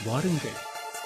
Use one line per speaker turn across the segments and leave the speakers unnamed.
வாருங்கள்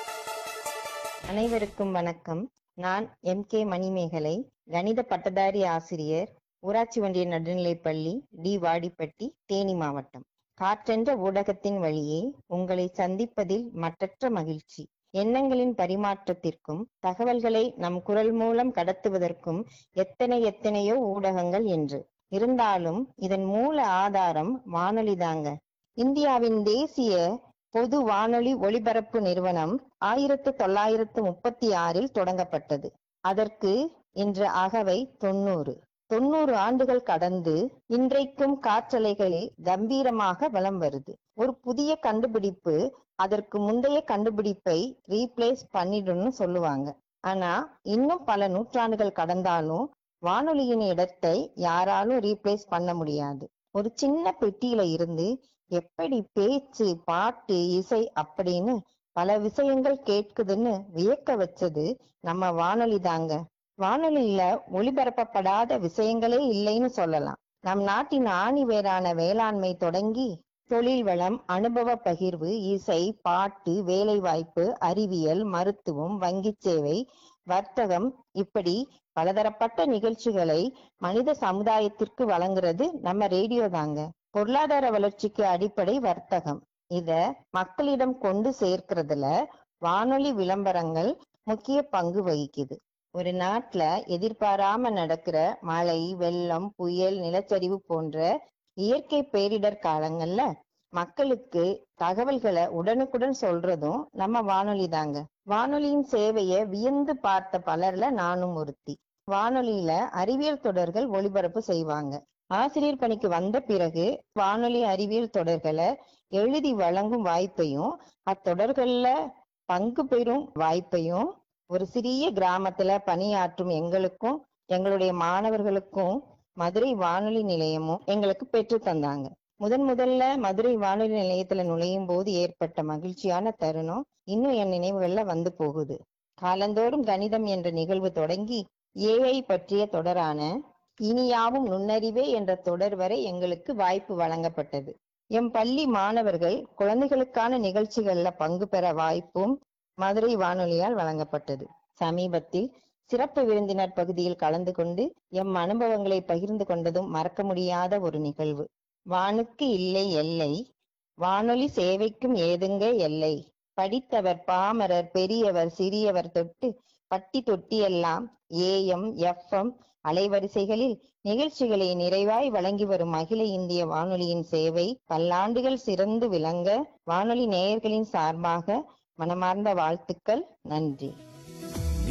அனைவருக்கும் வணக்கம் நான் எம் கே மணிமேகலை கணித பட்டதாரி ஆசிரியர் ஊராட்சி ஒன்றிய நடுநிலைப்பள்ளி டி வாடிப்பட்டி தேனி மாவட்டம் காற்றென்ற ஊடகத்தின் வழியே உங்களை சந்திப்பதில் மற்றற்ற மகிழ்ச்சி எண்ணங்களின் பரிமாற்றத்திற்கும் தகவல்களை நம் குரல் மூலம் கடத்துவதற்கும் எத்தனை எத்தனையோ ஊடகங்கள் என்று இருந்தாலும் இதன் மூல ஆதாரம் வானொலிதாங்க இந்தியாவின் தேசிய பொது வானொலி ஒலிபரப்பு நிறுவனம் ஆயிரத்து தொள்ளாயிரத்து முப்பத்தி ஆறில் தொடங்கப்பட்டது அதற்கு இன்று அகவை தொண்ணூறு தொண்ணூறு ஆண்டுகள் கடந்து இன்றைக்கும் காற்றலைகளில் கம்பீரமாக வலம் வருது ஒரு புதிய கண்டுபிடிப்பு அதற்கு முந்தைய கண்டுபிடிப்பை ரீப்ளேஸ் பண்ணிடும்னு சொல்லுவாங்க ஆனா இன்னும் பல நூற்றாண்டுகள் கடந்தாலும் வானொலியின் இடத்தை யாராலும் ரீப்ளேஸ் பண்ண முடியாது ஒரு சின்ன பெட்டியில இருந்து எப்படி பேச்சு பாட்டு இசை அப்படின்னு பல விஷயங்கள் கேட்குதுன்னு வியக்க வச்சது நம்ம வானொலி தாங்க வானொலியில ஒளிபரப்பப்படாத விஷயங்களே இல்லைன்னு சொல்லலாம் நம் நாட்டின் ஆணி வேரான வேளாண்மை தொடங்கி தொழில் வளம் அனுபவ பகிர்வு இசை பாட்டு வேலைவாய்ப்பு அறிவியல் மருத்துவம் வங்கி சேவை வர்த்தகம் இப்படி பலதரப்பட்ட நிகழ்ச்சிகளை மனித சமுதாயத்திற்கு வழங்குறது நம்ம ரேடியோ தாங்க பொருளாதார வளர்ச்சிக்கு அடிப்படை வர்த்தகம் இத மக்களிடம் கொண்டு சேர்க்கிறதுல வானொலி விளம்பரங்கள் முக்கிய பங்கு வகிக்குது ஒரு நாட்டுல எதிர்பாராம நடக்கிற மழை வெள்ளம் புயல் நிலச்சரிவு போன்ற இயற்கை பேரிடர் காலங்கள்ல மக்களுக்கு தகவல்களை உடனுக்குடன் சொல்றதும் நம்ம வானொலி தாங்க வானொலியின் சேவையை வியந்து பார்த்த பலர்ல நானும் ஒருத்தி வானொலியில அறிவியல் தொடர்கள் ஒளிபரப்பு செய்வாங்க ஆசிரியர் பணிக்கு வந்த பிறகு வானொலி அறிவியல் தொடர்களை எழுதி வழங்கும் வாய்ப்பையும் அத்தொடர்கள்ல பங்கு பெறும் வாய்ப்பையும் ஒரு சிறிய கிராமத்துல பணியாற்றும் எங்களுக்கும் எங்களுடைய மாணவர்களுக்கும் மதுரை வானொலி நிலையமும் எங்களுக்கு பெற்று தந்தாங்க முதன் முதல்ல மதுரை வானொலி நிலையத்துல நுழையும் போது ஏற்பட்ட மகிழ்ச்சியான தருணம் இன்னும் என் நினைவுகள்ல வந்து போகுது காலந்தோறும் கணிதம் என்ற நிகழ்வு தொடங்கி ஏஐ பற்றிய தொடரான இனியாவும் நுண்ணறிவே என்ற தொடர் வரை எங்களுக்கு வாய்ப்பு வழங்கப்பட்டது எம் பள்ளி மாணவர்கள் குழந்தைகளுக்கான நிகழ்ச்சிகள்ல பங்கு பெற வாய்ப்பும் மதுரை வானொலியால் வழங்கப்பட்டது சமீபத்தில் சிறப்பு விருந்தினர் பகுதியில் கலந்து கொண்டு எம் அனுபவங்களை பகிர்ந்து கொண்டதும் மறக்க முடியாத ஒரு நிகழ்வு வானுக்கு இல்லை எல்லை வானொலி சேவைக்கும் ஏதுங்க எல்லை படித்தவர் பாமரர் பெரியவர் சிறியவர் தொட்டு பட்டி தொட்டியெல்லாம் ஏஎம் எஃப்எம் அலைவரிசைகளில் நிகழ்ச்சிகளை நிறைவாய் வழங்கி வரும் அகில இந்திய வானொலியின் சேவை பல்லாண்டுகள் சிறந்து விளங்க வானொலி நேயர்களின் சார்பாக மனமார்ந்த வாழ்த்துக்கள் நன்றி